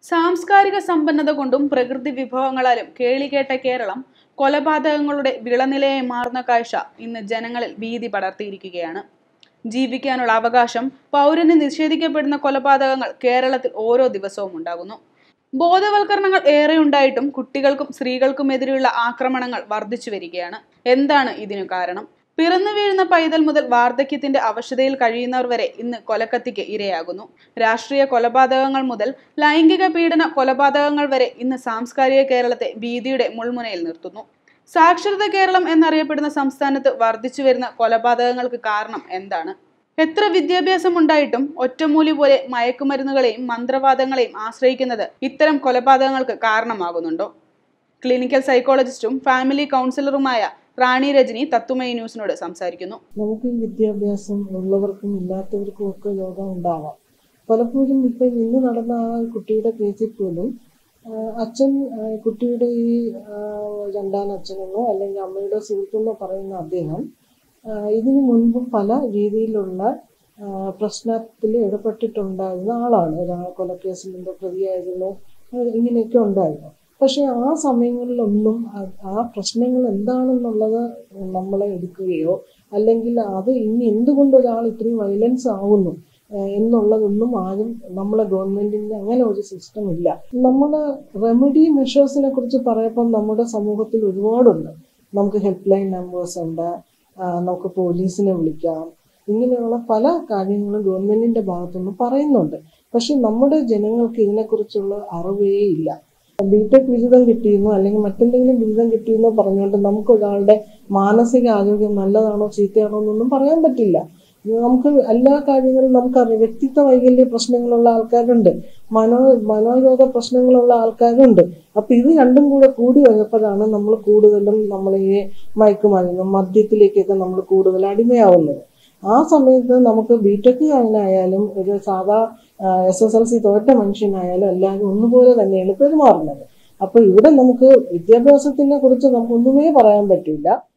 സാംസ്കാരിക സമ്പന്നത കൊണ്ടും പ്രകൃതി വിഭവങ്ങളാലും കേളികേട്ട കേരളം കൊലപാതകങ്ങളുടെ വിളനിലയായി മാറുന്ന കാഴ്ച ഇന്ന് ജനങ്ങളിൽ ഭീതി പടർത്തിയിരിക്കുകയാണ് ജീവിക്കാനുള്ള അവകാശം പൗരന് നിഷേധിക്കപ്പെടുന്ന കൊലപാതകങ്ങൾ കേരളത്തിൽ ഓരോ ദിവസവും ഉണ്ടാകുന്നു ബോധവൽക്കരണങ്ങൾ ഏറെ ഉണ്ടായിട്ടും കുട്ടികൾക്കും സ്ത്രീകൾക്കുമെതിരെയുള്ള ആക്രമണങ്ങൾ വർദ്ധിച്ചു വരികയാണ് എന്താണ് ഇതിനു കാരണം പിറന്നു വീഴുന്ന പൈതൽ മുതൽ വാർദ്ധക്യത്തിന്റെ അവശതയിൽ കഴിയുന്നവർ വരെ ഇന്ന് കൊലക്കത്തിക്ക് ഇരയാകുന്നു രാഷ്ട്രീയ കൊലപാതകങ്ങൾ മുതൽ ലൈംഗിക പീഡന കൊലപാതകങ്ങൾ വരെ ഇന്ന് സാംസ്കാരിക കേരളത്തെ ഭീതിയുടെ മുൾമുനയിൽ നിർത്തുന്നു സാക്ഷരത കേരളം എന്നറിയപ്പെടുന്ന സംസ്ഥാനത്ത് വർദ്ധിച്ചു വരുന്ന കൊലപാതകങ്ങൾക്ക് കാരണം എന്താണ് എത്ര വിദ്യാഭ്യാസം ഉണ്ടായിട്ടും ഒറ്റമൂലി പോലെ മയക്കുമരുന്നുകളെയും മന്ത്രവാദങ്ങളെയും ആശ്രയിക്കുന്നത് ഇത്തരം കൊലപാതകങ്ങൾക്ക് കാരണമാകുന്നുണ്ടോ ക്ലിനിക്കൽ സൈക്കോളജിസ്റ്റും ഫാമിലി കൗൺസിലറുമായ റാണി രജനി തത്തുമൈ ന്യൂസിനോട് സംസാരിക്കുന്നു നമുക്ക് ഈ വിദ്യാഭ്യാസം ഉള്ളവർക്കും ഇല്ലാത്തവർക്കും ഒക്കെ രോഗം ഉണ്ടാവാം പലപ്പോഴും ഇപ്പം ഇന്ന് നടന്ന ആ കുട്ടിയുടെ കേസിൽ പോലും ആ, അച്ഛൻ ആ, കുട്ടിയുടെ ഈ ആ, രണ്ടാം അച്ഛനെന്നോ അല്ലെങ്കിൽ അമ്മയുടെ സുഹൃത്തെന്നോ പറയുന്ന അദ്ദേഹം ആ, ഇതിനു മുൻപും പല രീതിയിലുള്ള ആ, പ്രശ്നത്തിൽ ഇടപെട്ടിട്ടുണ്ടായിരുന്ന ആളാണ് ഒരാ കൊലക്കേസിൽ എന്തോ പ്രതിയായിരുന്നു ആ, ഇങ്ങനെയൊക്കെ ഉണ്ടായിരുന്നു പക്ഷെ ആ സമയങ്ങളിലൊന്നും ആ- ആ പ്രശ്നങ്ങൾ എന്താണെന്നുള്ളത് നമ്മളെ എടുക്കുകയോ അല്ലെങ്കിൽ അത് ഇനി എന്തുകൊണ്ട് ഒരാൾ ഇത്രയും വയലൻസ് ആവുന്നു ഏഹ് എന്നുള്ളതൊന്നും ആരും നമ്മളെ ഗവൺമെന്റിന്റെ അങ്ങനെ ഒരു സിസ്റ്റം ഇല്ല നമ്മുടെ റെമഡി മെഷേഴ്സിനെ കുറിച്ച് പറയപ്പം നമ്മുടെ സമൂഹത്തിൽ ഒരുപാടുണ്ട് നമുക്ക് ഹെൽപ്പ് ലൈൻ നമ്പേഴ്സ് ഉണ്ട് ആ, നമുക്ക് പോലീസിനെ വിളിക്കാം ഇങ്ങനെയുള്ള പല കാര്യങ്ങളും ഗവൺമെന്റിന്റെ ഭാഗത്തുനിന്ന് പറയുന്നുണ്ട് പക്ഷെ നമ്മുടെ ജനങ്ങൾക്ക് ഇതിനെക്കുറിച്ചുള്ള അറിവേ ഇല്ല ബിടെക് ബിരുദം കിട്ടിയെന്നോ അല്ലെങ്കിൽ മറ്റെന്തെങ്കിലും ബിരുദം കിട്ടിയെന്നോ പറഞ്ഞുകൊണ്ട് നമുക്ക് ഒരാളുടെ മാനസിക ആരോഗ്യം നല്ലതാണോ ചീത്തയാണോ എന്നൊന്നും പറയാൻ പറ്റില്ല നമുക്ക് എല്ലാ കാര്യങ്ങളും നമുക്കറിയാം വ്യക്തിത്വ വൈകല്യ പ്രശ്നങ്ങളുള്ള ആൾക്കാരുണ്ട് മനോ മനോരോഗ പ്രശ്നങ്ങളുള്ള ആൾക്കാരുണ്ട് അപ്പൊ ഇത് രണ്ടും കൂടെ കൂടി വന്നപ്പോഴാണ് നമ്മൾ കൂടുതലും നമ്മൾ ഈ മയക്കുമരുന്നും മദ്യത്തിലേക്കൊക്കെ നമ്മൾ കൂടുതൽ അടിമയാവുന്നത് ആ സമയത്ത് നമുക്ക് ബിടെക്കുകാരനായാലും ഒരു സാധാ എസ് എസ് എൽ സി തോറ്റ മനുഷ്യനായാലും എല്ലാവരും ഒന്നുപോലെ തന്നെയാണ് പെരുമാറുന്നത് അപ്പൊ ഇവിടെ നമുക്ക് വിദ്യാഭ്യാസത്തിനെ കുറിച്ച് നമുക്ക് ഒന്നുമേ പറയാൻ പറ്റില്ല